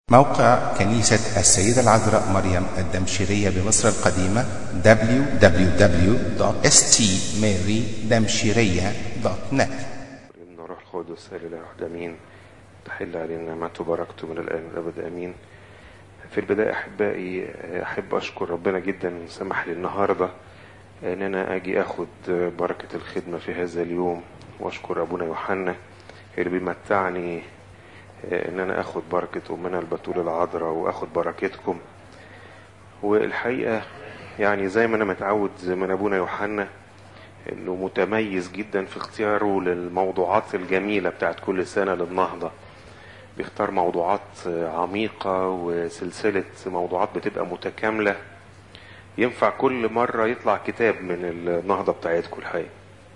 موقع كنيسة السيدة العذراء مريم الدمشقية بمصر القديمة www.stmarydamshiriya.net ابن روح القدس الاله واحد امين تحل علينا نعمته وبركته من الان والابد امين في البدايه احبائي احب اشكر ربنا جدا إن سمح لي النهارده ان انا اجي اخد بركه الخدمه في هذا اليوم واشكر ابونا يوحنا اللي بيمتعني ان انا اخد بركه امنا البتول العذراء واخد بركتكم والحقيقه يعني زي ما انا متعود من ابونا يوحنا انه متميز جدا في اختياره للموضوعات الجميله بتاعت كل سنه للنهضه بيختار موضوعات عميقه وسلسله موضوعات بتبقى متكامله ينفع كل مره يطلع كتاب من النهضه بتاعتكم الحقيقه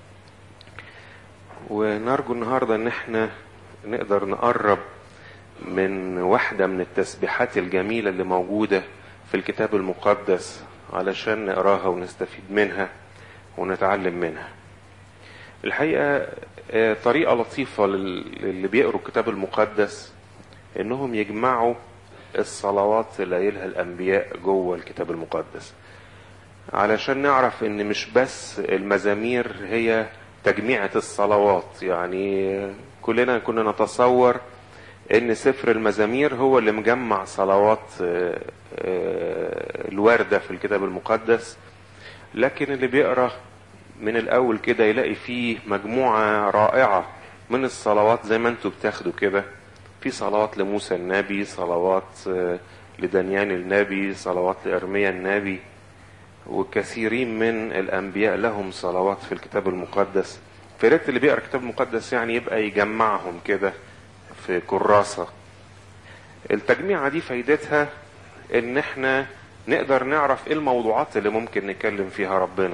ونرجو النهارده ان احنا نقدر نقرب من واحده من التسبيحات الجميله اللي موجوده في الكتاب المقدس علشان نقراها ونستفيد منها ونتعلم منها الحقيقة طريقة لطيفة للي بيقروا الكتاب المقدس انهم يجمعوا الصلوات اللي قايلها الانبياء جوه الكتاب المقدس علشان نعرف ان مش بس المزامير هي تجميعة الصلوات يعني كلنا كنا نتصور ان سفر المزامير هو اللي مجمع صلوات الواردة في الكتاب المقدس لكن اللي بيقرا من الاول كده يلاقي فيه مجموعه رائعه من الصلوات زي ما انتوا بتاخدوا كده في صلوات لموسى النبي صلوات لدانيال النبي صلوات لارميا النبي وكثيرين من الانبياء لهم صلوات في الكتاب المقدس فريت اللي بيقرا الكتاب المقدس يعني يبقى يجمعهم كده في كراسه التجميعه دي فايدتها ان احنا نقدر نعرف ايه الموضوعات اللي ممكن نتكلم فيها ربنا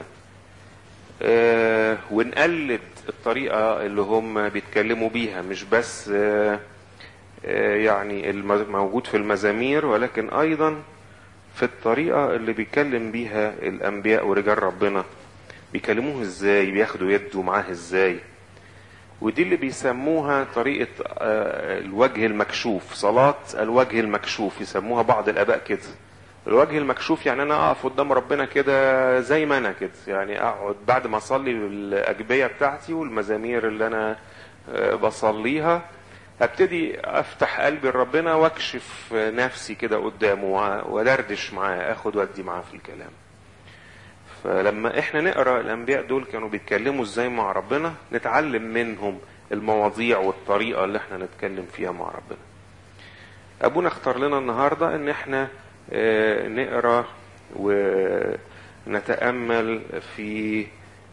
آه ونقلد الطريقة اللي هم بيتكلموا بيها مش بس آه آه يعني الموجود في المزامير ولكن أيضا في الطريقة اللي بيتكلم بيها الأنبياء ورجال ربنا بيكلموه ازاي بياخدوا يده معاه ازاي ودي اللي بيسموها طريقة الوجه المكشوف صلاة الوجه المكشوف يسموها بعض الآباء كده الوجه المكشوف يعني انا اقف قدام ربنا كده زي ما انا كده يعني اقعد بعد ما اصلي الاجبيه بتاعتي والمزامير اللي انا بصليها ابتدي افتح قلبي لربنا واكشف نفسي كده قدامه وادردش معاه اخد ودي معاه في الكلام فلما احنا نقرا الانبياء دول كانوا بيتكلموا ازاي مع ربنا نتعلم منهم المواضيع والطريقه اللي احنا نتكلم فيها مع ربنا ابونا اختار لنا النهارده ان احنا نقرا ونتامل في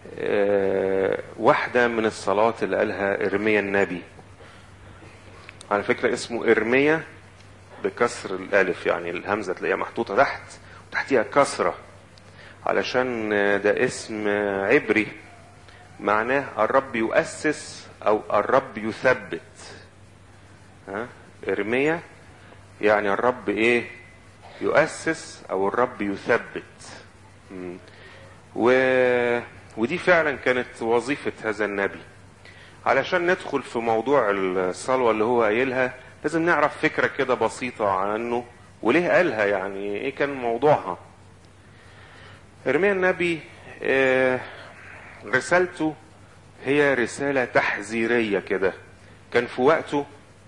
واحده من الصلوات اللي قالها ارميا النبي على فكره اسمه ارميا بكسر الالف يعني الهمزه تلاقيها محطوطه تحت وتحتيها كسره علشان ده اسم عبري معناه الرب يؤسس او الرب يثبت ها ارميا يعني الرب ايه يؤسس او الرب يثبت و... ودي فعلا كانت وظيفة هذا النبي علشان ندخل في موضوع الصلوة اللي هو قايلها لازم نعرف فكرة كده بسيطة عنه وليه قالها يعني ايه كان موضوعها ارميا النبي آه رسالته هي رسالة تحذيرية كده كان في وقته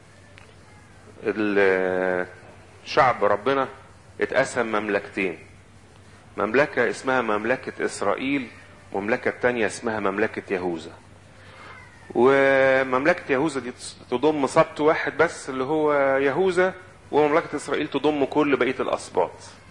شعب ربنا اتقسم مملكتين مملكة اسمها مملكة إسرائيل ومملكة تانية اسمها مملكة يهوذا ومملكة يهوذا دي تضم سبط واحد بس اللي هو يهوذا ومملكة إسرائيل تضم كل بقية الأسباط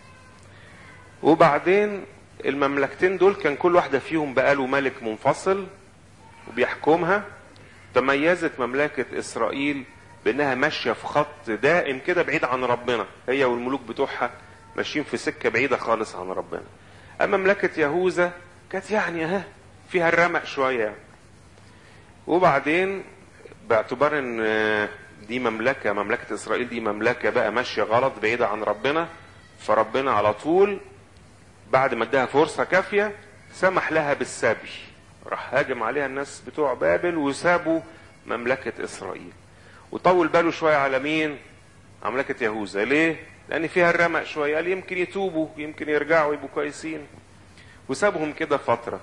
وبعدين المملكتين دول كان كل واحدة فيهم بقاله ملك منفصل وبيحكمها تميزت مملكة إسرائيل بانها ماشيه في خط دائم كده بعيد عن ربنا هي والملوك بتوعها ماشيين في سكه بعيده خالص عن ربنا اما مملكه يهوذا كانت يعني ها فيها الرمق شويه يعني. وبعدين باعتبار ان دي مملكه مملكه اسرائيل دي مملكه بقى ماشيه غلط بعيده عن ربنا فربنا على طول بعد ما اداها فرصه كافيه سمح لها بالسبي راح هاجم عليها الناس بتوع بابل وسابوا مملكه اسرائيل وطول باله شويه على مين مملكة يهوذا ليه؟ لأن فيها الرمق شوية قال يمكن يتوبوا يمكن يرجعوا يبقوا كويسين وسابهم كده فترة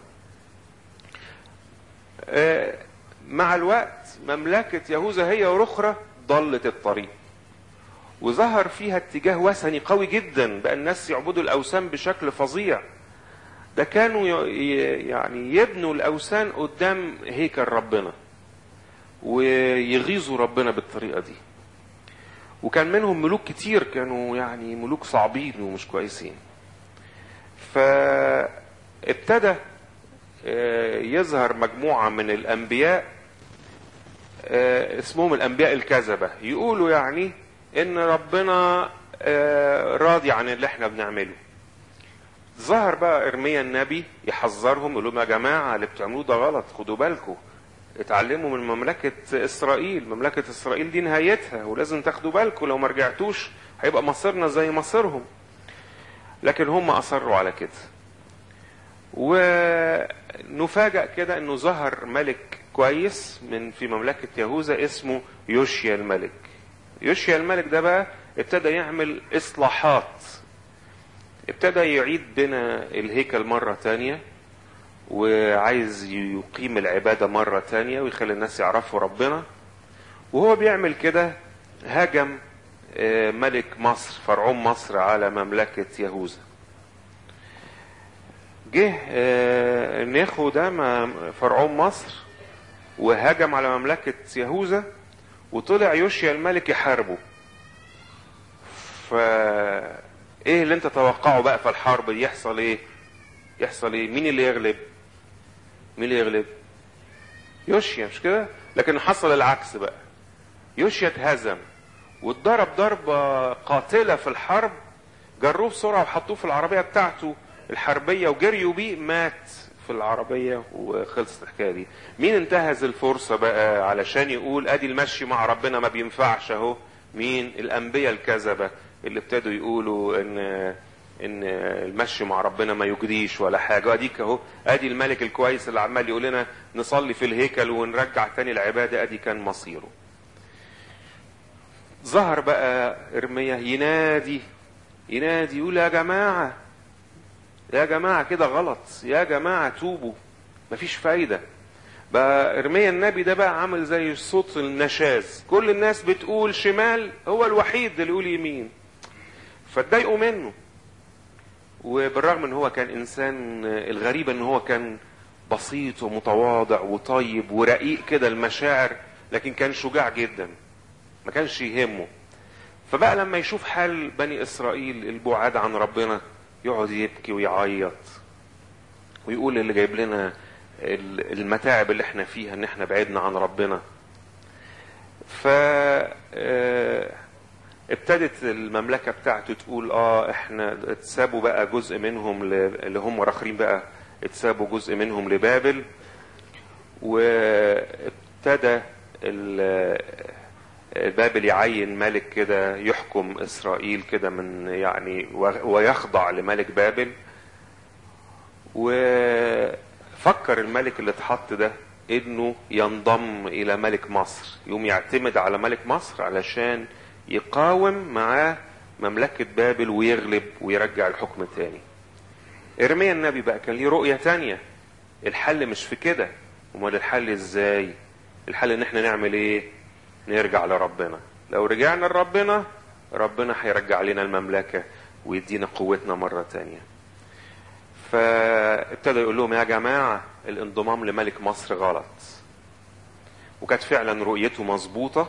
آه، مع الوقت مملكة يهوذا هي ورخرة ضلت الطريق وظهر فيها اتجاه وثني قوي جدا بقى الناس يعبدوا الأوثان بشكل فظيع ده كانوا ي- ي- يعني يبنوا الأوثان قدام هيكل ربنا ويغيظوا ربنا بالطريقة دي وكان منهم ملوك كتير كانوا يعني ملوك صعبين ومش كويسين فابتدى آه، يظهر مجموعة من الأنبياء آه، اسمهم الأنبياء الكذبة يقولوا يعني إن ربنا آه، راضي عن اللي احنا بنعمله ظهر بقى إرميا النبي يحذرهم يقول لهم يا جماعة اللي بتعملوه ده غلط خدوا بالكم اتعلموا من مملكة إسرائيل مملكة إسرائيل دي نهايتها ولازم تاخدوا بالكم لو ما رجعتوش هيبقى مصيرنا زي مصيرهم لكن هم أصروا على كده ونفاجأ كده انه ظهر ملك كويس من في مملكة يهوذا اسمه يوشيا الملك يوشيا الملك ده بقى ابتدى يعمل اصلاحات ابتدى يعيد بنا الهيكل مرة تانية وعايز يقيم العبادة مرة تانية ويخلي الناس يعرفوا ربنا وهو بيعمل كده هاجم آه، ملك مصر فرعون مصر على مملكة يهوذا جه آه، نيخو ده م- فرعون مصر وهجم على مملكة يهوذا وطلع يوشيا الملك يحاربه ف ايه اللي انت تتوقعه بقى في الحرب دي يحصل ايه يحصل ايه مين اللي يغلب مين اللي يغلب يوشيا مش كده لكن حصل العكس بقى يوشيا اتهزم واتضرب ضربة قاتلة في الحرب جروه بسرعة وحطوه في العربية بتاعته الحربية وجريوا بيه مات في العربية وخلصت الحكاية دي مين انتهز الفرصة بقى علشان يقول ادي المشي مع ربنا ما بينفعش اهو مين الانبياء الكذبة اللي ابتدوا يقولوا ان ان المشي مع ربنا ما يجديش ولا حاجة اديك اهو ادي الملك الكويس اللي عمال يقول لنا نصلي في الهيكل ونرجع تاني العبادة ادي كان مصيره ظهر بقى ارميا ينادي ينادي يقول يا جماعة يا جماعة كده غلط يا جماعة توبوا مفيش فايدة بقى ارميا النبي ده بقى عامل زي صوت النشاز كل الناس بتقول شمال هو الوحيد اللي يقول يمين فاتضايقوا منه وبالرغم ان هو كان انسان الغريب ان هو كان بسيط ومتواضع وطيب ورقيق كده المشاعر لكن كان شجاع جدا ما كانش يهمه فبقى لما يشوف حال بني اسرائيل البعاد عن ربنا يقعد يبكي ويعيط ويقول اللي جايب لنا ال- المتاعب اللي احنا فيها ان احنا بعدنا عن ربنا ف آه، ابتدت المملكة بتاعته تقول اه احنا اتسابوا بقى جزء منهم ل- اللي هم راخرين بقى اتسابوا جزء منهم لبابل وابتدى ال- بابل يعين ملك كده يحكم اسرائيل كده من يعني و- ويخضع لملك بابل وفكر الملك اللي اتحط ده انه ينضم الى ملك مصر يقوم يعتمد على ملك مصر علشان يقاوم معاه مملكة بابل ويغلب ويرجع الحكم تاني ارميا النبي بقى كان ليه رؤية تانية الحل مش في كده امال الحل ازاي الحل ان احنا نعمل ايه نرجع لربنا لو رجعنا لربنا ربنا هيرجع لنا المملكة ويدينا قوتنا مرة تانية فابتدى يقول لهم يا جماعة الانضمام لملك مصر غلط وكانت فعلا رؤيته مظبوطة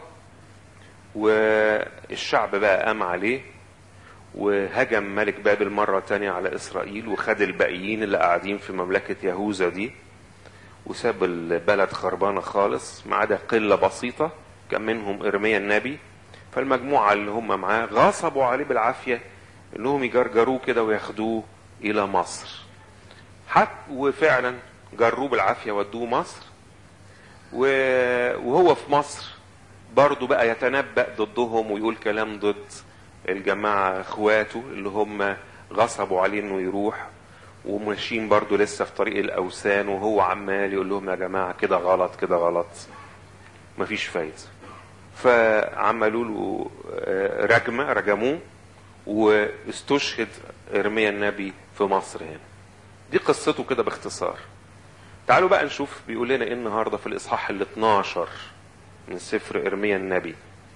والشعب بقى قام عليه وهجم ملك بابل مرة تانية على إسرائيل وخد الباقيين اللي قاعدين في مملكة يهوذا دي وساب البلد خربانة خالص ما عدا قلة بسيطة كان منهم إرميا النبي فالمجموعة اللي هم معاه غصبوا عليه بالعافية انهم يجرجروه كده وياخدوه الى مصر حتى وفعلا جروه بالعافية ودوه مصر و- وهو في مصر برضه بقى يتنبأ ضدهم ويقول كلام ضد الجماعة اخواته اللي هم غصبوا عليه انه يروح وماشيين برضه لسه في طريق الاوثان وهو عمال يقول لهم يا جماعة كده غلط كده غلط مفيش فايدة فعملوا له آه، رجمة رجموه واستشهد إرميا النبي في مصر هنا دي قصته كده باختصار تعالوا بقى نشوف بيقول لنا ايه النهارده في الاصحاح ال 12 من سفر ارميا النبي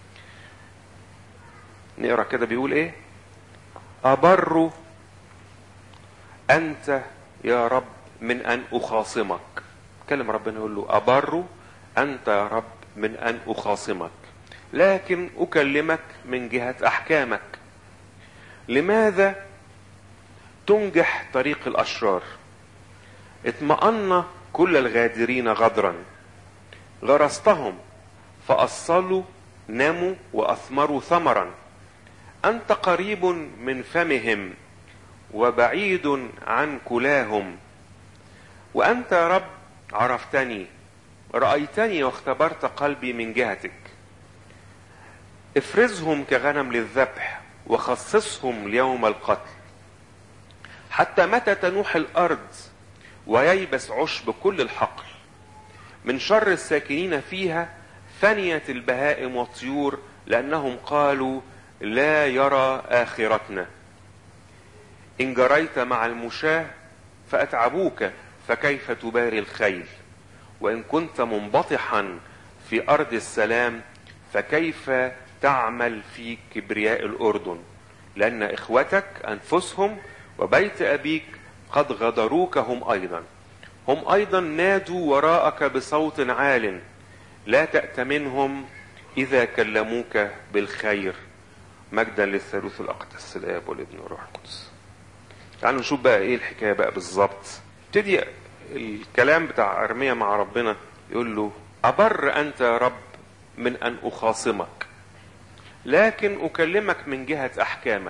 نقرا كده بيقول ايه ابر انت يا رب من ان اخاصمك كلم ربنا يقول له ابر انت يا رب من ان اخاصمك لكن اكلمك من جهه احكامك لماذا تنجح طريق الاشرار اطمأن كل الغادرين غدرا غرستهم فأصلوا نموا وأثمروا ثمرا أنت قريب من فمهم وبعيد عن كلاهم وأنت يا رب عرفتني رأيتني واختبرت قلبي من جهتك افرزهم كغنم للذبح وخصصهم ليوم القتل حتى متى تنوح الأرض وييبس عشب كل الحقل من شر الساكنين فيها فنيت البهائم والطيور لأنهم قالوا لا يرى آخرتنا إن جريت مع المشاة فأتعبوك فكيف تباري الخيل وإن كنت منبطحا في أرض السلام فكيف تعمل في كبرياء الأردن لأن إخوتك أنفسهم وبيت أبيك قد غدروك هم أيضا هم أيضا نادوا وراءك بصوت عال لا تأتمنهم إذا كلموك بالخير مجدا للثالوث الأقدس الآب والابن والروح القدس تعالوا نشوف بقى إيه الحكاية بقى بالظبط ابتدي الكلام بتاع أرميا مع ربنا يقول له أبر أنت يا رب من أن أخاصمك لكن أكلمك من جهة أحكامك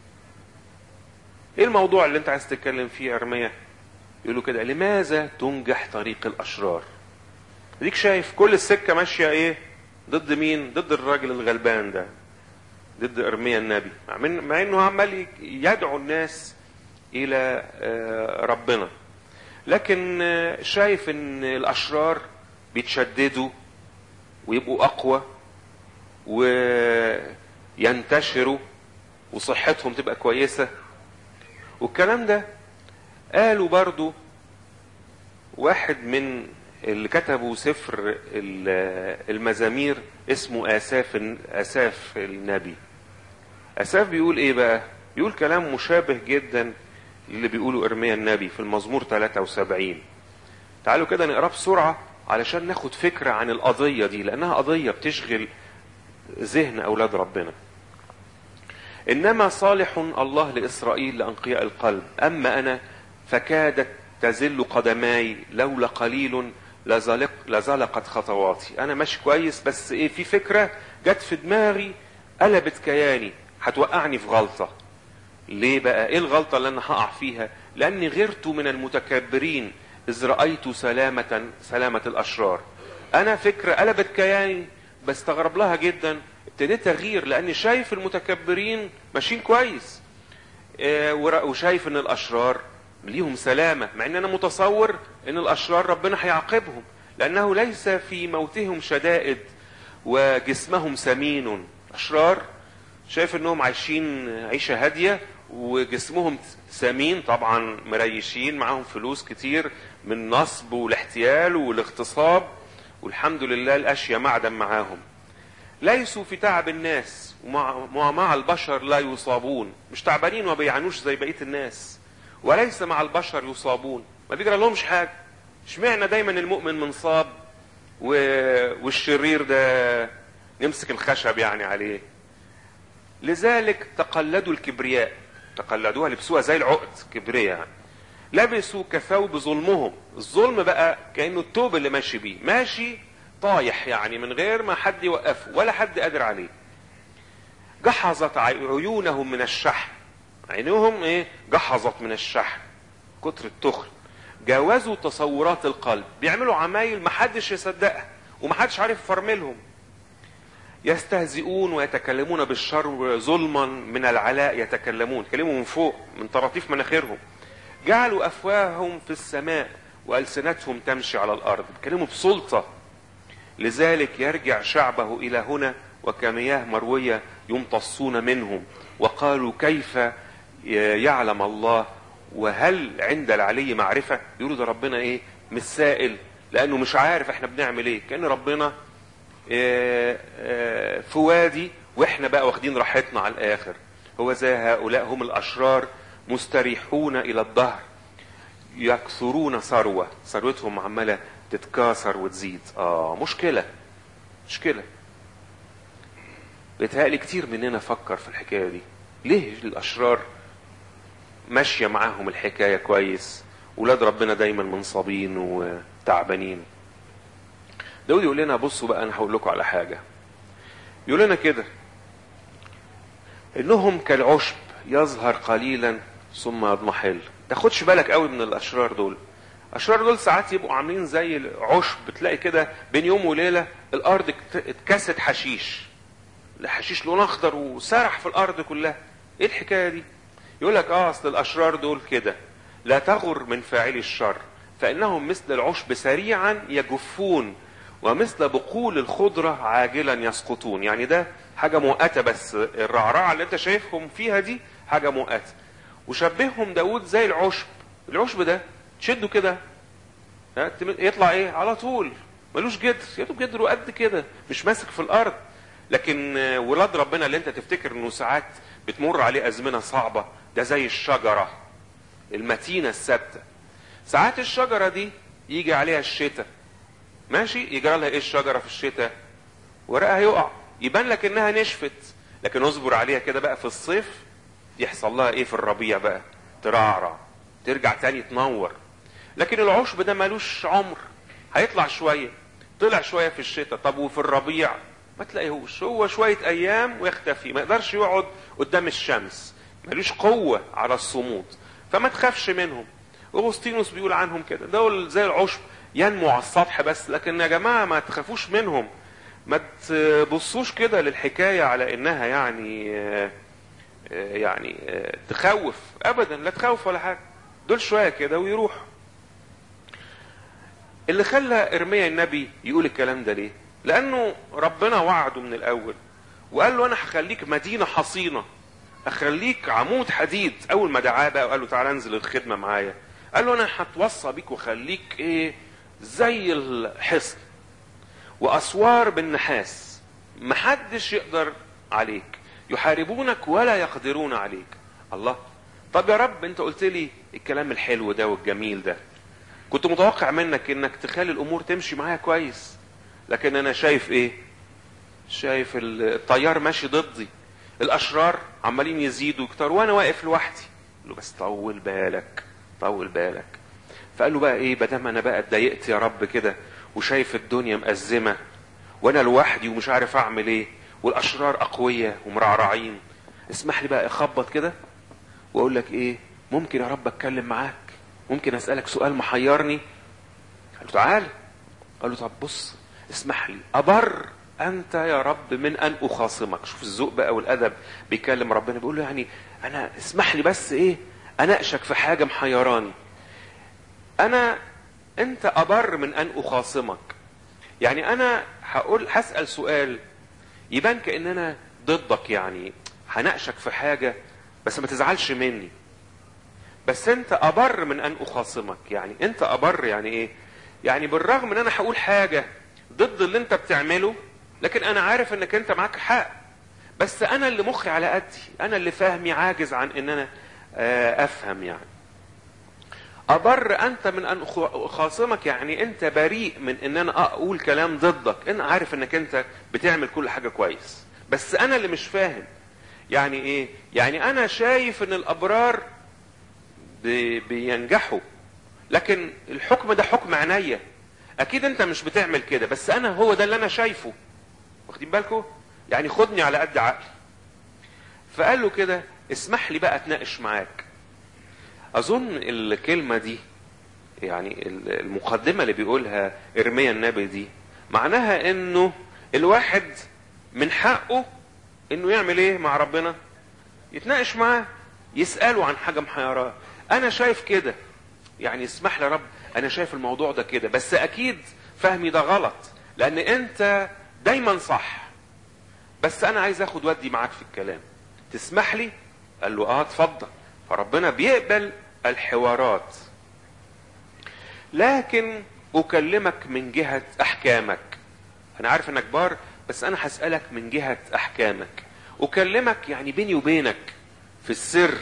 ايه الموضوع اللي انت عايز تتكلم فيه ارميا يقولوا كده لماذا تنجح طريق الاشرار ديك شايف كل السكه ماشيه ايه ضد مين ضد الراجل الغلبان ده ضد ارميا النبي مع, من مع انه عمال يدعو الناس الى ربنا لكن شايف ان الاشرار بيتشددوا ويبقوا اقوى وينتشروا وصحتهم تبقى كويسه والكلام ده قالوا برضو واحد من اللي كتبوا سفر المزامير اسمه آساف آساف النبي آساف بيقول ايه بقى بيقول كلام مشابه جدا اللي بيقوله إرميا النبي في المزمور 73 تعالوا كده نقراه بسرعة علشان ناخد فكرة عن القضية دي لأنها قضية بتشغل ذهن أولاد ربنا إنما صالح الله لإسرائيل لأنقياء القلب أما أنا فكادت تزل قدماي لولا قليل لزلق لزلقت خطواتي أنا ماشي كويس بس إيه في فكرة جت في دماغي قلبت كياني هتوقعني في غلطة ليه بقى إيه الغلطة اللي أنا هقع فيها لأني غرت من المتكبرين إذ رأيت سلامة سلامة الأشرار أنا فكرة قلبت كياني بستغرب لها جدا ابتديت اغير لاني شايف المتكبرين ماشيين كويس اه وشايف ان الاشرار ليهم سلامة مع ان انا متصور ان الاشرار ربنا هيعاقبهم لانه ليس في موتهم شدائد وجسمهم سمين اشرار شايف انهم عايشين عيشة هادية وجسمهم سمين طبعا مريشين معاهم فلوس كتير من نصب والاحتيال والاغتصاب والحمد لله الاشياء معدن معاهم ليسوا في تعب الناس ومع مع البشر لا يصابون مش تعبانين وما بيعانوش زي بقيه الناس وليس مع البشر يصابون ما بيجرى لهمش حاجه اشمعنى دايما المؤمن منصاب و... والشرير ده نمسك الخشب يعني عليه لذلك تقلدوا الكبرياء تقلدوها لبسوها زي العقد كبرياء يعني. لبسوا كثوب ظلمهم الظلم بقى كانه التوب اللي ماشي بيه ماشي طايح يعني من غير ما حد يوقفه ولا حد قادر عليه جحظت عيونهم من الشحن عينهم ايه جحظت من الشحن كتر التخن جاوزوا تصورات القلب بيعملوا عمايل محدش يصدقها ومحدش عارف يفرملهم يستهزئون ويتكلمون بالشر ظلما من العلاء يتكلمون يتكلموا من فوق من طراطيف مناخيرهم جعلوا افواههم في السماء والسنتهم تمشي على الارض بيتكلموا بسلطه لذلك يرجع شعبه إلى هنا وكمياه مروية يمتصون منهم وقالوا كيف يعلم الله وهل عند العلي معرفة يقولوا ده ربنا ايه مش سائل لانه مش عارف احنا بنعمل ايه كان ربنا آه، آه، في وادي واحنا بقى واخدين راحتنا على الاخر هو زي هؤلاء هم الاشرار مستريحون الى الظهر يكثرون ثروة ثروتهم عمالة تتكاثر وتزيد اه مشكلة مشكلة بيتهيألي كتير مننا فكر في الحكاية دي ليه الأشرار ماشية معاهم الحكاية كويس ولاد ربنا دايما منصابين وتعبانين داود يقول لنا بصوا بقى انا هقول لكم على حاجة يقول لنا كده انهم كالعشب يظهر قليلا ثم يضمحل تاخدش بالك قوي من الاشرار دول الاشرار دول ساعات يبقوا عاملين زي العشب تلاقي كده بين يوم وليله الارض ات- اتكست حشيش الحشيش لون اخضر وسرح في الارض كلها ايه الحكايه دي يقول لك اه اصل الاشرار دول كده لا تغر من فاعلي الشر فانهم مثل العشب سريعا يجفون ومثل بقول الخضره عاجلا يسقطون يعني ده حاجه مؤقته بس الرعرعه اللي انت شايفهم فيها دي حاجه مؤقته وشبههم داود زي العشب العشب ده تشده كده ها، تم- يطلع ايه على طول ملوش جدر يدوب جدره قد كده مش ماسك في الارض لكن آه، ولاد ربنا اللي انت تفتكر انه ساعات بتمر عليه ازمنه صعبه ده زي الشجره المتينه الثابته ساعات الشجره دي يجي عليها الشتاء ماشي يجرى لها ايه الشجره في الشتاء ورقها يقع يبان لك انها نشفت لكن اصبر عليها كده بقى في الصيف يحصل لها ايه في الربيع بقى ترعرع ترجع تاني تنور لكن العشب ده ملوش عمر هيطلع شويه طلع شويه في الشتاء طب وفي الربيع ما تلاقيهوش هو شويه ايام ويختفي ما يقدرش يقعد قدام الشمس ملوش قوه على الصمود فما تخافش منهم اغسطينوس بيقول عنهم كده دول زي العشب ينمو على السطح بس لكن يا جماعه ما تخافوش منهم ما تبصوش كده للحكايه على انها يعني آه، آه، يعني آه، تخوف ابدا لا تخوف ولا حاجه دول شويه كده ويروحوا اللي خلى ارميا النبي يقول الكلام ده ليه لانه ربنا وعده من الاول وقال له انا هخليك مدينه حصينه اخليك عمود حديد اول ما دعاه بقى وقال له تعالى انزل الخدمه معايا قال له انا هتوصى بيك واخليك ايه زي الحصن واسوار بالنحاس محدش يقدر عليك يحاربونك ولا يقدرون عليك الله طب يا رب انت قلت لي الكلام الحلو ده والجميل ده كنت متوقع منك انك تخلي الامور تمشي معايا كويس لكن انا شايف ايه شايف الطيار ماشي ضدي الاشرار عمالين يزيدوا يكتروا وانا واقف لوحدي قال له بس طول بالك طول بالك فقال له بقى ايه بدل انا بقى اتضايقت يا رب كده وشايف الدنيا مأزمة وانا لوحدي ومش عارف اعمل ايه والاشرار اقوياء ومرعرعين اسمح لي بقى اخبط كده واقول لك ايه ممكن يا رب اتكلم معاك ممكن اسالك سؤال محيرني قال له تعال قال له طب بص اسمح لي ابر انت يا رب من ان اخاصمك شوف الذوق بقى والادب بيكلم ربنا بيقول له يعني انا اسمح لي بس ايه اناقشك في حاجه محيراني انا انت ابر من ان اخاصمك يعني انا هقول هسال سؤال يبان كان انا ضدك يعني هناقشك في حاجه بس ما تزعلش مني بس انت ابر من ان اخاصمك يعني انت ابر يعني ايه يعني بالرغم ان انا هقول حاجه ضد اللي انت بتعمله لكن انا عارف انك انت معاك حق بس انا اللي مخي على قدي انا اللي فهمي عاجز عن ان انا آه، افهم يعني أبر أنت من أن أخ- أخاصمك يعني أنت بريء من أن أنا أقول كلام ضدك أنا عارف أنك أنت بتعمل كل حاجة كويس بس أنا اللي مش فاهم يعني إيه يعني أنا شايف أن الأبرار بي- بينجحوا لكن الحكم ده حكم عينيا أكيد أنت مش بتعمل كده بس أنا هو ده اللي أنا شايفه واخدين بالكم يعني خدني على قد عقلي فقال له كده اسمح لي بقى اتناقش معاك اظن الكلمه دي يعني المقدمه اللي بيقولها ارميا النبي دي معناها انه الواحد من حقه انه يعمل ايه مع ربنا يتناقش معاه يساله عن حاجه محيراه انا شايف كده يعني اسمح لي يا رب انا شايف الموضوع ده كده بس اكيد فهمي ده غلط لان انت دايما صح بس انا عايز اخد ودي معاك في الكلام تسمح لي قال له اه اتفضل فربنا بيقبل الحوارات لكن اكلمك من جهة احكامك انا عارف انك بار بس انا هسألك من جهة احكامك اكلمك يعني بيني وبينك في السر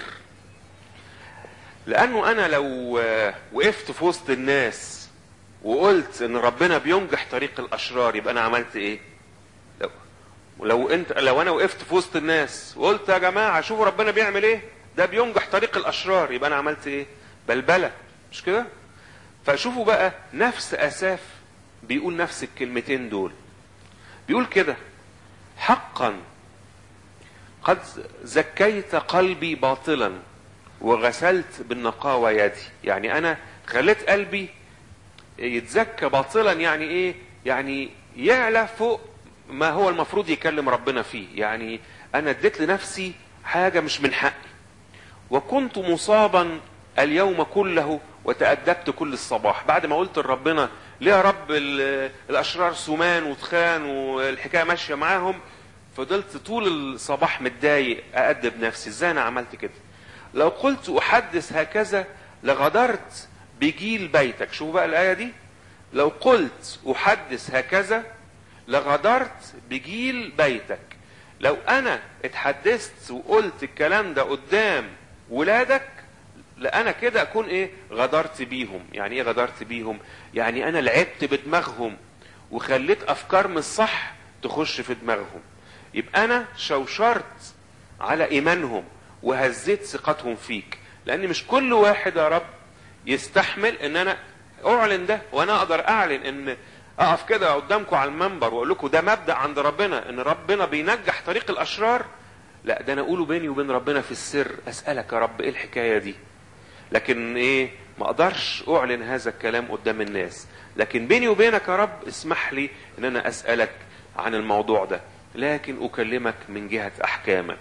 لانه انا لو آه، وقفت في وسط الناس وقلت ان ربنا بينجح طريق الاشرار يبقى انا عملت ايه لو ولو انت لو انا وقفت في وسط الناس وقلت يا جماعه شوفوا ربنا بيعمل ايه ده بينجح طريق الاشرار يبقى انا عملت ايه بلبله مش كده فشوفوا بقى نفس اساف بيقول نفس الكلمتين دول بيقول كده حقا قد زكيت قلبي باطلا وغسلت بالنقاوة يدي يعني انا خليت قلبي يتزكى باطلا يعني ايه يعني يعلى فوق ما هو المفروض يكلم ربنا فيه يعني انا اديت لنفسي حاجة مش من حقي وكنت مصابا اليوم كله وتأدبت كل الصباح بعد ما قلت لربنا ليه يا رب ال- الاشرار سمان وتخان والحكايه ماشيه معاهم فضلت طول الصباح متضايق أأدب نفسي ازاي انا عملت كده لو قلت احدث هكذا لغدرت بجيل بيتك شوفوا بقى الايه دي لو قلت احدث هكذا لغدرت بجيل بيتك لو انا اتحدثت وقلت الكلام ده قدام ولادك لا انا كده اكون ايه غدرت بيهم يعني ايه غدرت بيهم يعني انا لعبت بدماغهم وخليت افكار مش صح تخش في دماغهم يبقى انا شوشرت على ايمانهم وهزيت ثقتهم فيك لان مش كل واحد يا رب يستحمل ان انا اعلن ده وانا اقدر اعلن ان اقف كده قدامكم على المنبر واقول لكم ده مبدا عند ربنا ان ربنا بينجح طريق الاشرار لا ده انا اقوله بيني وبين ربنا في السر اسالك يا رب ايه الحكايه دي لكن ايه ما اقدرش اعلن هذا الكلام قدام الناس لكن بيني وبينك يا رب اسمح لي ان انا اسالك عن الموضوع ده لكن اكلمك من جهه احكامك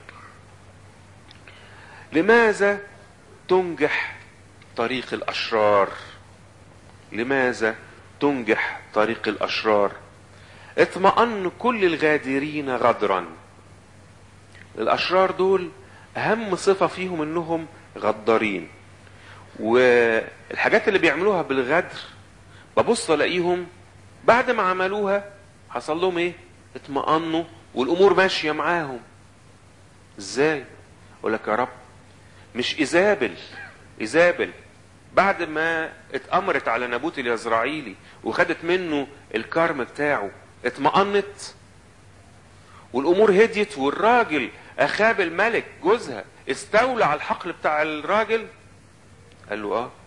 لماذا تنجح طريق الاشرار لماذا تنجح طريق الاشرار اطمأن كل الغادرين غدرا الاشرار دول اهم صفه فيهم انهم غدارين والحاجات اللي بيعملوها بالغدر ببص الاقيهم بعد ما عملوها حصل لهم ايه اطمأنوا والامور ماشيه معاهم ازاي اقول لك يا رب مش ايزابل ايزابل بعد ما اتأمرت على نابوت اليزرعيلي وخدت منه الكرم بتاعه اطمأنت والامور هديت والراجل اخاب الملك جوزها استولى على الحقل بتاع الراجل قال له اه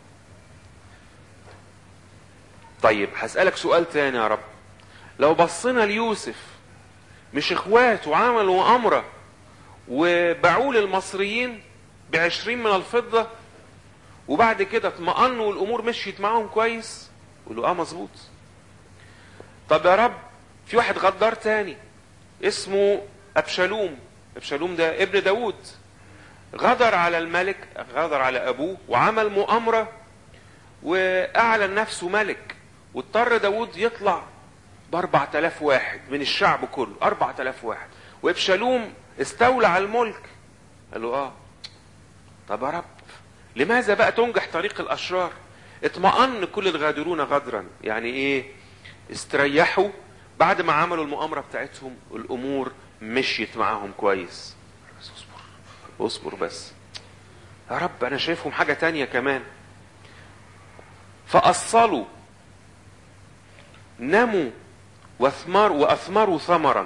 طيب هسألك سؤال تاني يا رب لو بصينا ليوسف مش اخوات وعملوا مؤامرة وباعوه للمصريين بعشرين من الفضة وبعد كده اطمأنوا والامور مشيت معاهم كويس يقولوا اه مظبوط طب يا رب في واحد غدار تاني اسمه ابشالوم ابشالوم ده ابن داود غدر على الملك غدر على ابوه وعمل مؤامرة واعلن نفسه ملك واضطر داود يطلع باربع تلاف واحد من الشعب كله اربع تلاف واحد وابشالوم استولى على الملك قال له اه طب يا رب لماذا بقى تنجح طريق الاشرار اطمأن كل الغادرون غدرا يعني ايه استريحوا بعد ما عملوا المؤامرة بتاعتهم الامور مشيت معاهم كويس بس اصبر اصبر بس يا رب انا شايفهم حاجة تانية كمان فأصلوا نموا واثمر واثمروا ثمرا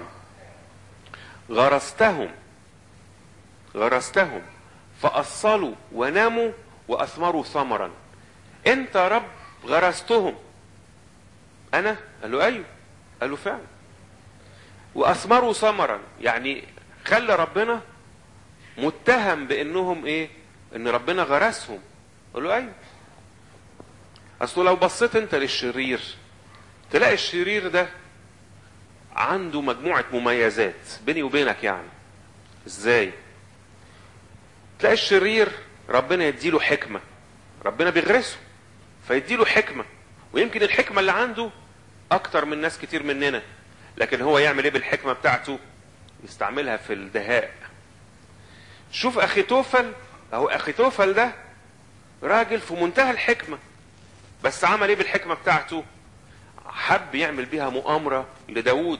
غرستهم غرستهم فأصلوا ونموا وأثمروا ثمرا أنت يا رب غرستهم أنا؟ قال له أيوه قال له فعلا وأثمروا ثمرا يعني خلى ربنا متهم بأنهم إيه؟ إن ربنا غرسهم قال له أيوه أصله لو بصيت أنت للشرير تلاقي الشرير ده عنده مجموعة مميزات بيني وبينك يعني ازاي تلاقي الشرير ربنا يديله حكمة ربنا بيغرسه فيديله حكمة ويمكن الحكمة اللي عنده اكتر من ناس كتير مننا لكن هو يعمل ايه بالحكمة بتاعته يستعملها في الدهاء شوف اخي توفل اهو اخي توفل ده راجل في منتهى الحكمة بس عمل ايه بالحكمة بتاعته حب يعمل بيها مؤامرة لداود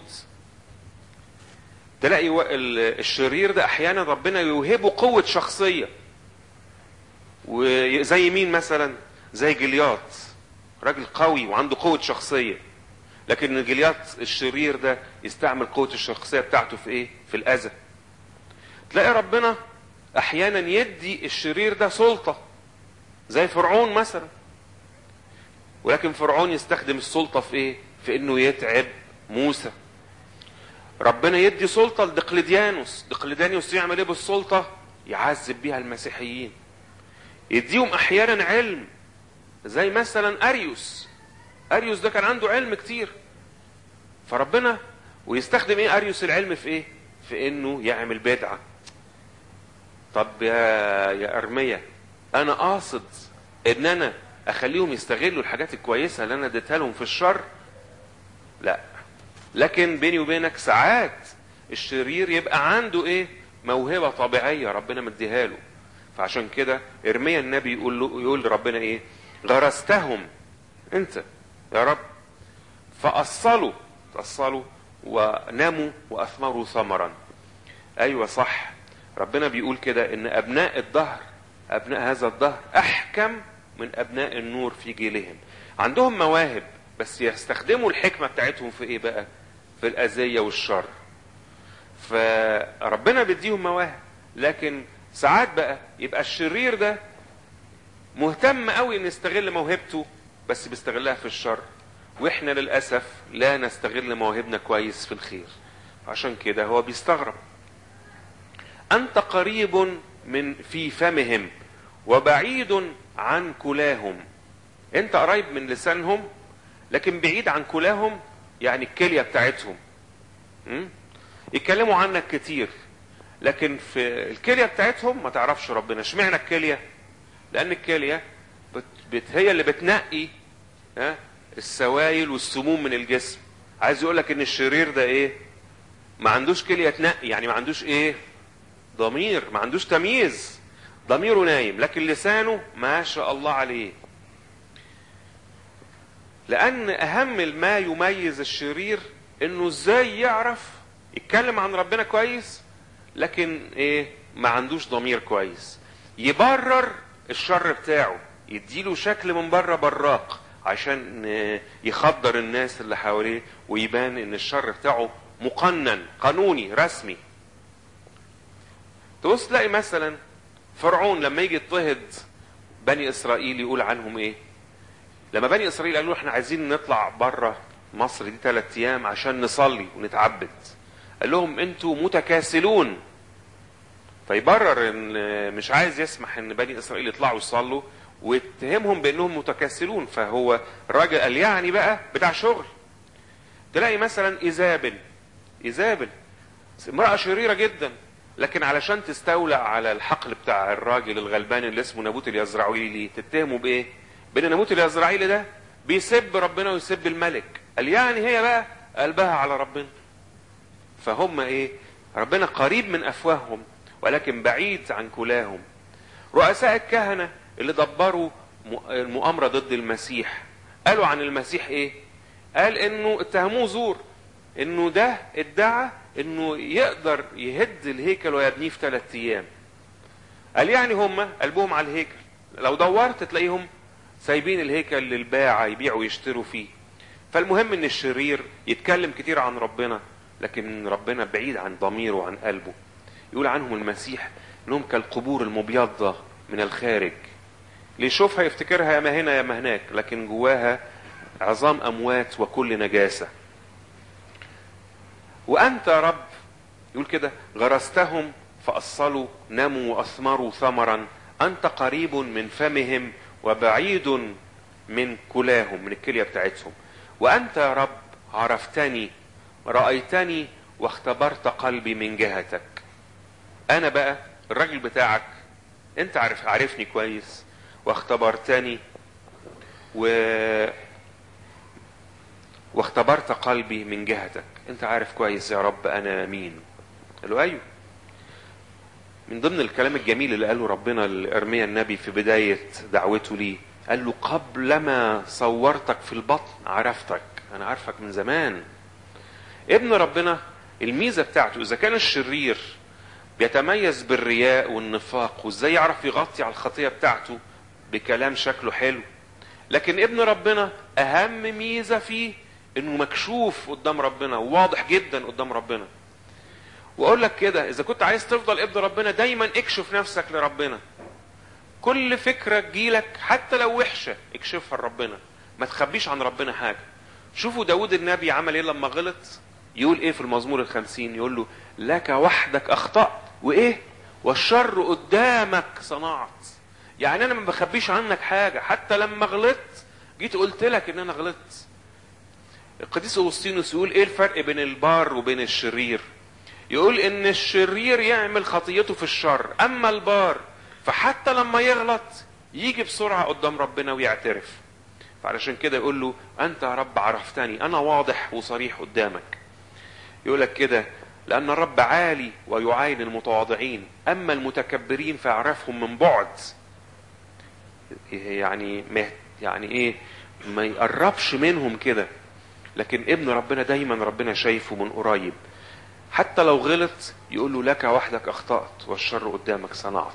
تلاقي الشرير ده احيانا ربنا يوهبه قوة شخصية وزي مين مثلا زي جلياط راجل قوي وعنده قوة شخصية لكن جلياط الشرير ده يستعمل قوة الشخصية بتاعته في ايه في الاذى تلاقي ربنا احيانا يدي الشرير ده سلطة زي فرعون مثلا ولكن فرعون يستخدم السلطة في ايه في انه يتعب موسى ربنا يدي سلطة لدقلديانوس دقلديانوس يعمل ايه بالسلطة يعذب بيها المسيحيين يديهم احيانا علم زي مثلا اريوس اريوس ده كان عنده علم كتير فربنا ويستخدم ايه اريوس العلم في ايه في انه يعمل بدعة طب يا يا ارمية انا قاصد ان انا اخليهم يستغلوا الحاجات الكويسة اللي انا اديتها لهم في الشر لا لكن بيني وبينك ساعات الشرير يبقى عنده ايه موهبة طبيعية ربنا مديها له فعشان كده ارميا النبي يقول له يقول لربنا ايه غرستهم انت يا رب فأصلوا تأصلوا ونموا وأثمروا ثمرا أيوة صح ربنا بيقول كده إن أبناء الدهر أبناء هذا الدهر أحكم من أبناء النور في جيلهم عندهم مواهب بس يستخدموا الحكمة بتاعتهم في إيه بقى في الأذية والشر فربنا بيديهم مواهب لكن ساعات بقى يبقى الشرير ده مهتم قوي ان يستغل موهبته بس بيستغلها في الشر واحنا للاسف لا نستغل مواهبنا كويس في الخير عشان كده هو بيستغرب انت قريب من في فمهم وبعيد عن كلاهم انت قريب من لسانهم لكن بعيد عن كلاهم يعني الكليه بتاعتهم م? يتكلموا عنك كتير لكن في الكليه بتاعتهم ما تعرفش ربنا اشمعنى الكليه لان الكليه بت بت هي اللي بتنقي ها السوائل والسموم من الجسم عايز يقول لك ان الشرير ده ايه ما عندوش كليه تنقي يعني ما عندوش ايه ضمير ما عندوش تمييز ضميره نايم لكن لسانه ما شاء الله عليه لان اهم ما يميز الشرير انه ازاي يعرف يتكلم عن ربنا كويس لكن ايه ما عندوش ضمير كويس يبرر الشر بتاعه يديله شكل من بره براق عشان يخدر الناس اللي حواليه ويبان ان الشر بتاعه مقنن قانوني رسمي تبص تلاقي مثلا فرعون لما يجي يضطهد بني اسرائيل يقول عنهم ايه لما بني اسرائيل قالوا احنا عايزين نطلع بره مصر دي ثلاث ايام عشان نصلي ونتعبد قال لهم انتوا متكاسلون فيبرر ان مش عايز يسمح ان بني اسرائيل يطلعوا يصلوا ويتهمهم بانهم متكاسلون فهو الراجل قال يعني بقى بتاع شغل تلاقي مثلا ايزابل ايزابل امرأة شريرة جدا لكن علشان تستولى على الحقل بتاع الراجل الغلبان اللي اسمه نابوت اليزرعيلي تتهمه بايه؟ بان نابوت اليزرعيلي ده بيسب ربنا ويسب الملك قال يعني هي بقى قلبها على ربنا فهم ايه؟ ربنا قريب من افواههم ولكن بعيد عن كلاهم رؤساء الكهنة اللي دبروا المؤامرة ضد المسيح قالوا عن المسيح ايه قال انه اتهموه زور انه ده ادعى انه يقدر يهد الهيكل ويبنيه في ثلاث ايام قال يعني هم قلبهم على الهيكل لو دورت تلاقيهم سايبين الهيكل للباعة يبيعوا ويشتروا فيه فالمهم ان الشرير يتكلم كتير عن ربنا لكن ربنا بعيد عن ضميره وعن قلبه يقول عنهم المسيح انهم كالقبور المبيضة من الخارج اللي يشوفها يفتكرها يا ما هنا يا ما هناك لكن جواها عظام اموات وكل نجاسة وانت يا رب يقول كده غرستهم فأصلوا نموا وأثمروا ثمرا أنت قريب من فمهم وبعيد من كلاهم من الكلية بتاعتهم وأنت يا رب عرفتني رأيتني واختبرت قلبي من جهتك أنا بقى الراجل بتاعك أنت عارف عارفني كويس واختبرتني و واختبرت قلبي من جهتك انت عارف كويس يا رب انا مين قال له ايوه من ضمن الكلام الجميل اللي قاله ربنا لارميا النبي في بدايه دعوته ليه قال له قبل ما صورتك في البطن عرفتك انا عارفك من زمان ابن ربنا الميزه بتاعته اذا كان الشرير بيتميز بالرياء والنفاق وازاي يعرف يغطي على الخطيه بتاعته بكلام شكله حلو لكن ابن ربنا اهم ميزه فيه انه مكشوف قدام ربنا وواضح جدا قدام ربنا واقول لك كده اذا كنت عايز تفضل ابن ربنا دايما اكشف نفسك لربنا كل فكره تجيلك حتى لو وحشه اكشفها لربنا ما تخبيش عن ربنا حاجه شوفوا داود النبي عمل ايه لما غلط يقول ايه في المزمور الخمسين يقول له لك وحدك اخطأت وايه والشر قدامك صنعت يعني انا ما بخبيش عنك حاجه حتى لما غلطت جيت قلت لك ان انا غلطت القديس اغسطينوس يقول ايه الفرق بين البار وبين الشرير يقول ان الشرير يعمل خطيته في الشر اما البار فحتى لما يغلط يجي بسرعه قدام ربنا ويعترف فعلشان كده يقول له انت يا رب عرفتني انا واضح وصريح قدامك يقول لك كده لان الرب عالي ويعاين المتواضعين اما المتكبرين فيعرفهم من بعد يعني ما يعني ايه ما يقربش منهم كده لكن ابن ربنا دايما ربنا شايفه من قريب حتى لو غلط يقول له لك وحدك اخطأت والشر قدامك صنعت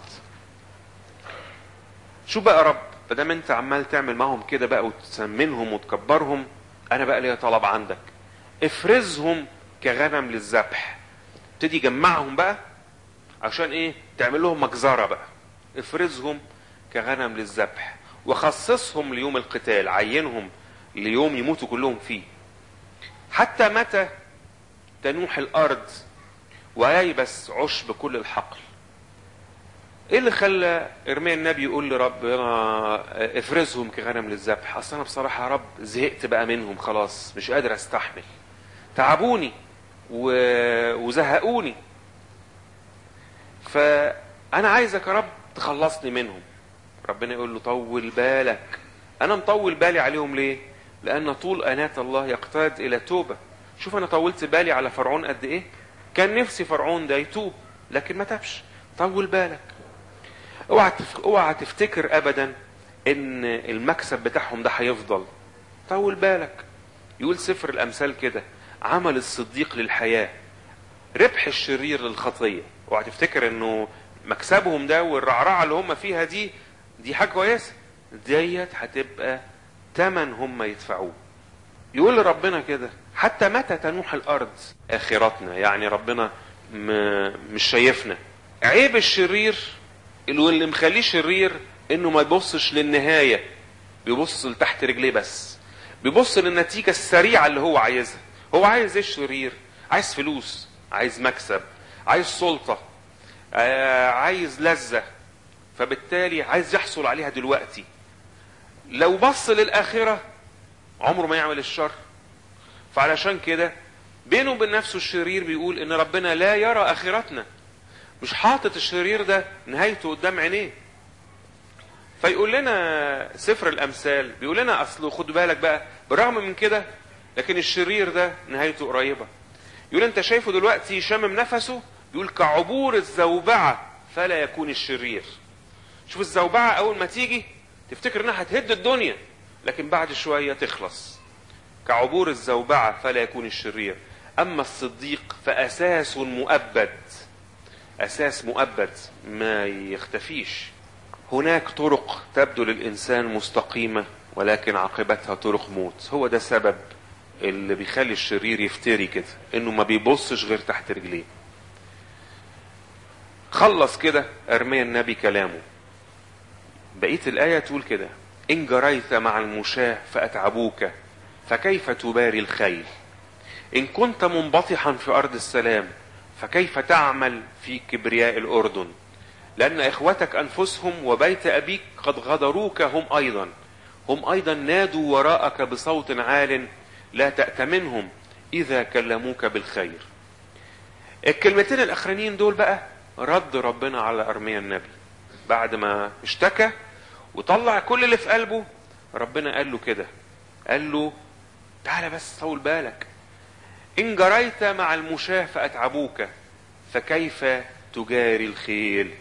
شو بقى رب ما انت عمال تعمل معهم كده بقى وتسمنهم وتكبرهم انا بقى ليا طلب عندك افرزهم كغنم للذبح ابتدي جمعهم بقى عشان ايه تعمل لهم مجزره بقى افرزهم كغنم للذبح وخصصهم ليوم القتال عينهم ليوم يموتوا كلهم فيه حتى متى تنوح الارض وييبس عشب كل الحقل ايه اللي خلى ارميا النبي يقول لربنا افرزهم كغنم للذبح اصل انا بصراحه يا رب زهقت بقى منهم خلاص مش قادر استحمل تعبوني و... وزهقوني فانا عايزك يا رب تخلصني منهم ربنا يقول له طول بالك انا مطول بالي عليهم ليه لان طول انات الله يقتاد الى توبه شوف انا طولت بالي على فرعون قد ايه كان نفسي فرعون ده يتوب لكن ما تابش طول بالك اوعى تف... اوعى تفتكر ابدا ان المكسب بتاعهم ده هيفضل طول بالك يقول سفر الامثال كده عمل الصديق للحياه ربح الشرير للخطيه اوعى تفتكر انه مكسبهم ده والرعرعه اللي هم فيها دي دي حاجه كويسه ديت هتبقى تمن هم يدفعوه يقول لربنا كده حتى متى تنوح الارض اخرتنا يعني ربنا م... مش شايفنا عيب الشرير اللي مخليه شرير انه ما يبصش للنهايه بيبص لتحت رجليه بس بيبص للنتيجه السريعه اللي هو عايزها هو عايز ايه الشرير عايز فلوس عايز مكسب عايز سلطه آه عايز لذه فبالتالي عايز يحصل عليها دلوقتي لو بص للاخره عمره ما يعمل الشر فعلشان كده بينه وبين نفسه الشرير بيقول ان ربنا لا يرى اخرتنا مش حاطط الشرير ده نهايته قدام عينيه فيقول لنا سفر الامثال بيقول لنا اصله خد بالك بقى بالرغم من كده لكن الشرير ده نهايته قريبه يقول انت شايفه دلوقتي شامم نفسه يقول كعبور الزوبعه فلا يكون الشرير شوف الزوبعه اول ما تيجي تفتكر انها هتهد الدنيا لكن بعد شويه تخلص كعبور الزوبعه فلا يكون الشرير اما الصديق فاساس مؤبد اساس مؤبد ما يختفيش هناك طرق تبدو للانسان مستقيمه ولكن عاقبتها طرق موت هو ده سبب اللي بيخلي الشرير يفتري كده انه ما بيبصش غير تحت رجليه خلص كده ارميا النبي كلامه بقيه الايه تقول كده ان جريت مع المشاه فاتعبوك فكيف تباري الخيل ان كنت منبطحا في ارض السلام فكيف تعمل في كبرياء الأردن لأن إخوتك أنفسهم وبيت أبيك قد غدروك هم أيضا هم أيضا نادوا وراءك بصوت عال لا تأتمنهم إذا كلموك بالخير الكلمتين الأخرانيين دول بقى رد ربنا على أرميا النبي بعد ما اشتكى وطلع كل اللي في قلبه ربنا قال له كده قال له تعالى بس طول بالك إن جريت مع المشاة فأتعبوك فكيف تجاري الخيل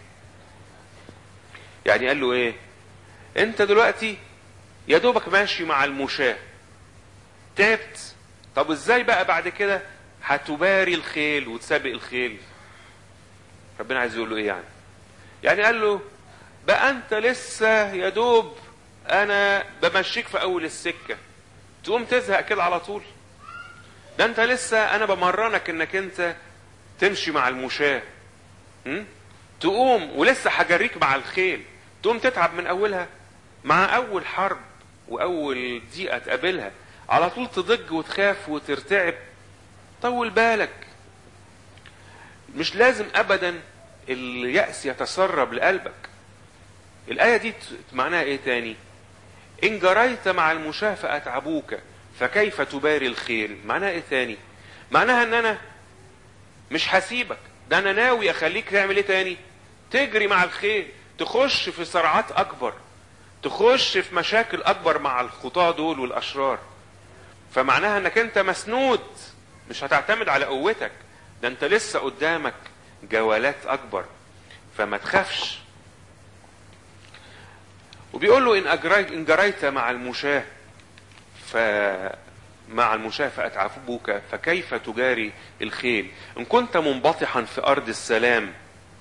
يعني قال له ايه انت دلوقتي يا دوبك ماشي مع المشاة تعبت طب ازاي بقى بعد كده هتباري الخيل وتسابق الخيل ربنا عايز يقول له ايه يعني يعني قال له بقى انت لسه يا دوب انا بمشيك في اول السكة تقوم تزهق كده على طول ده انت لسه انا بمرنك انك انت تمشي مع المشاة م? تقوم ولسه هجريك مع الخيل تقوم تتعب من اولها مع اول حرب واول ضيقه تقابلها على طول تضج وتخاف وترتعب طول بالك مش لازم ابدا اليأس يتسرب لقلبك الآية دي معناها ايه تاني ان جريت مع المشاة فأتعبوك فكيف تباري الخيل معناها ايه تاني معناها ان انا مش هسيبك ده انا ناوي اخليك تعمل ايه تاني تجري مع الخيل تخش في صراعات اكبر تخش في مشاكل اكبر مع الخطاة دول والاشرار فمعناها انك انت مسنود مش هتعتمد على قوتك ده انت لسه قدامك جولات اكبر فما تخافش وبيقول له ان اجريت ان جريت مع المشاة ف مع المشاة فأتعبوك فكيف تجاري الخيل إن كنت منبطحا في أرض السلام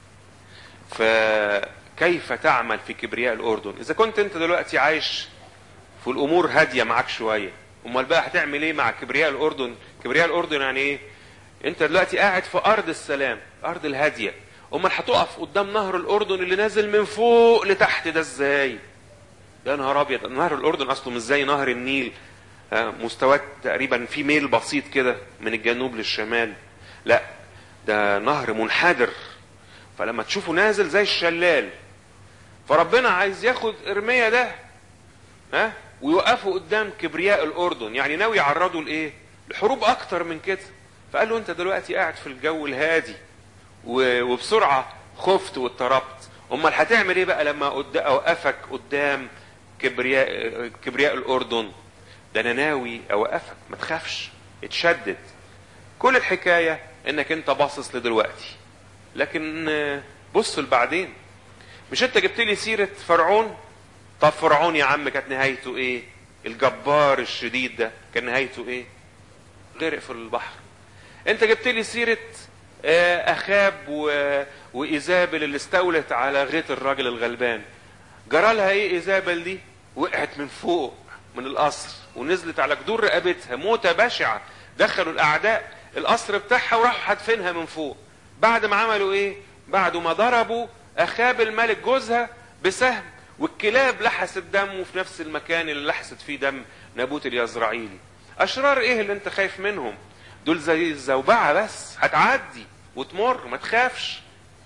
فكيف تعمل في كبرياء الأردن إذا كنت أنت دلوقتي عايش في الأمور هادية معاك شوية أمال بقى هتعمل إيه مع كبرياء الأردن كبرياء الأردن يعني إيه أنت دلوقتي قاعد في أرض السلام أرض الهادية أمال هتقف قدام نهر الأردن اللي نازل من فوق لتحت ده إزاي يا نهار أبيض نهر الأردن أصله مش زي نهر النيل مستواه تقريبا في ميل بسيط كده من الجنوب للشمال لا ده نهر منحدر فلما تشوفه نازل زي الشلال فربنا عايز ياخد ارميا ده ها ويوقفه قدام كبرياء الاردن يعني ناوي يعرضه لايه لحروب اكتر من كده فقال له انت دلوقتي قاعد في الجو الهادي وبسرعه خفت واضطربت امال هتعمل ايه بقى لما اوقفك قدام كبرياء كبرياء الاردن ده انا ناوي اوقفك ما تخافش اتشدد كل الحكاية انك انت باصص لدلوقتي لكن بص لبعدين مش انت جبت لي سيرة فرعون طب فرعون يا عم كانت نهايته ايه الجبار الشديد ده كان نهايته ايه غرق في البحر انت جبت لي سيرة اخاب و... وايزابل اللي استولت على غيط الراجل الغلبان جرالها ايه ايزابل دي وقعت من فوق من القصر ونزلت على جدور رقبتها موتة بشعة دخلوا الأعداء القصر بتاعها وراحوا حادفينها من فوق بعد ما عملوا إيه؟ بعد ما ضربوا أخاب الملك جوزها بسهم والكلاب لحست دمه في نفس المكان اللي لحست فيه دم نابوت اليزرعيلي أشرار إيه اللي أنت خايف منهم؟ دول زي الزوبعة بس هتعدي وتمر ما تخافش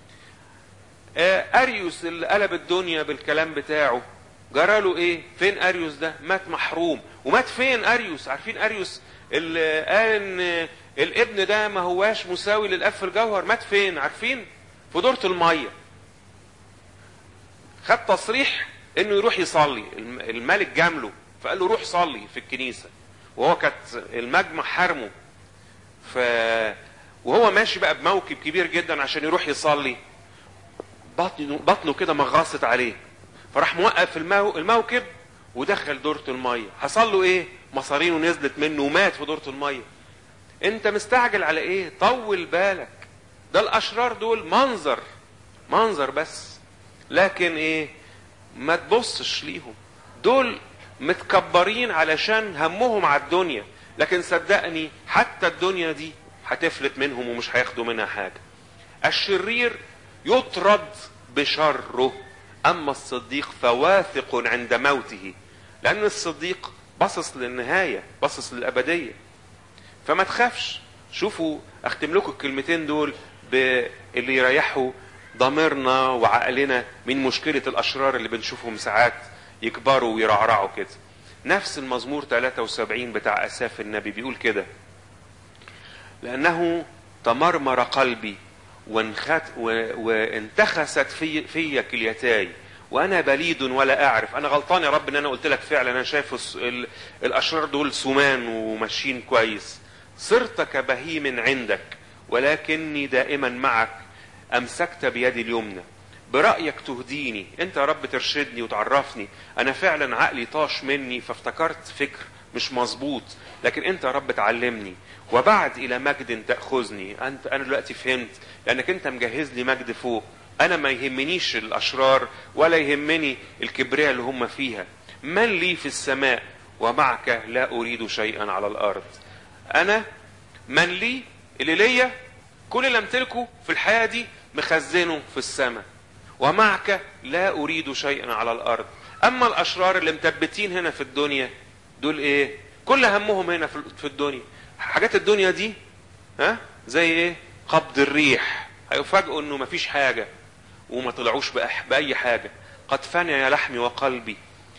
أريوس اللي قلب الدنيا بالكلام بتاعه جراله ايه فين اريوس ده مات محروم ومات فين اريوس عارفين اريوس اللي قال ان الابن ده ما هواش مساوي للاب في الجوهر مات فين عارفين في دورة المية خد تصريح انه يروح يصلي الملك جامله فقال له روح صلي في الكنيسة وهو كانت المجمع حرمه ف وهو ماشي بقى بموكب كبير جدا عشان يروح يصلي بطنه بطنه كده مغاصت عليه فراح موقف المو... الموكب ودخل دورة المية حصل له ايه مصارينه نزلت منه ومات في دورة المية انت مستعجل على ايه طول بالك ده الاشرار دول منظر منظر بس لكن ايه ما تبصش ليهم دول متكبرين علشان همهم على الدنيا لكن صدقني حتى الدنيا دي هتفلت منهم ومش هياخدوا منها حاجة الشرير يطرد بشره أما الصديق فواثق عند موته لأن الصديق بصص للنهاية بصص للأبدية فما تخافش شوفوا أختم لكم الكلمتين دول باللي يريحوا ضميرنا وعقلنا من مشكلة الأشرار اللي بنشوفهم ساعات يكبروا ويرعرعوا كده نفس المزمور 73 بتاع أساف النبي بيقول كده لأنه تمرمر قلبي وانخت و... وانتخست في في كليتاي وانا بليد ولا اعرف انا غلطان يا رب ان انا قلت لك فعلا انا شايف الس- ال- الاشرار دول سمان وماشيين كويس صرت كبهيم عندك ولكني دائما معك امسكت بيدي اليمنى برأيك تهديني انت يا رب ترشدني وتعرفني انا فعلا عقلي طاش مني فافتكرت فكر مش مظبوط لكن انت يا رب تعلمني وبعد الى مجد تاخذني انت انا دلوقتي فهمت لانك انت مجهز لي مجد فوق انا ما يهمنيش الاشرار ولا يهمني الكبرياء اللي هم فيها من لي في السماء ومعك لا اريد شيئا على الارض انا من لي اللي ليا كل اللي امتلكه في الحياه دي مخزنه في السماء ومعك لا اريد شيئا على الارض اما الاشرار اللي مثبتين هنا في الدنيا دول ايه كل همهم هنا في في الدنيا حاجات الدنيا دي ها زي ايه قبض الريح هيفاجئوا انه مفيش حاجه وما طلعوش بأح- باي حاجه قد فني لحمي وقلبي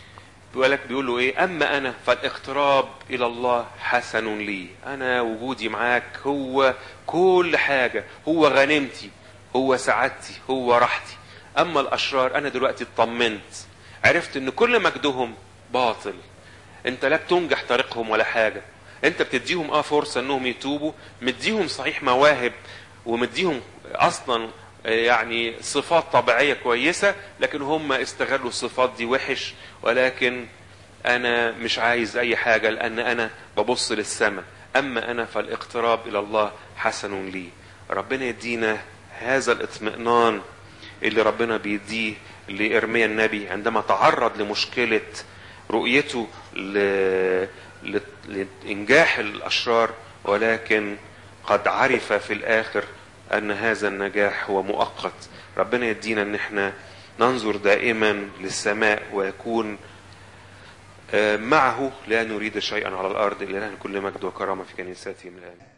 بيقولك بيقول له ايه اما انا فالاقتراب الى الله حسن لي انا وجودي معاك هو كل حاجه هو غنيمتي هو سعادتي هو راحتي اما الاشرار انا دلوقتي اطمنت عرفت ان كل مجدهم باطل انت لا بتنجح طريقهم ولا حاجه انت بتديهم اه فرصه انهم يتوبوا مديهم صحيح مواهب ومديهم اصلا يعني صفات طبيعيه كويسه لكن هم استغلوا الصفات دي وحش ولكن انا مش عايز اي حاجه لان انا ببص للسماء اما انا فالاقتراب الى الله حسن لي ربنا يدينا هذا الاطمئنان اللي ربنا بيديه لإرميا النبي عندما تعرض لمشكلة رؤيته ل... ل... لإنجاح الأشرار ولكن قد عرف في الآخر أن هذا النجاح هو مؤقت ربنا يدينا أن احنا ننظر دائما للسماء ويكون آه، معه لا نريد شيئا على الأرض إلا له كل مجد وكرامة في كنيسته من الآن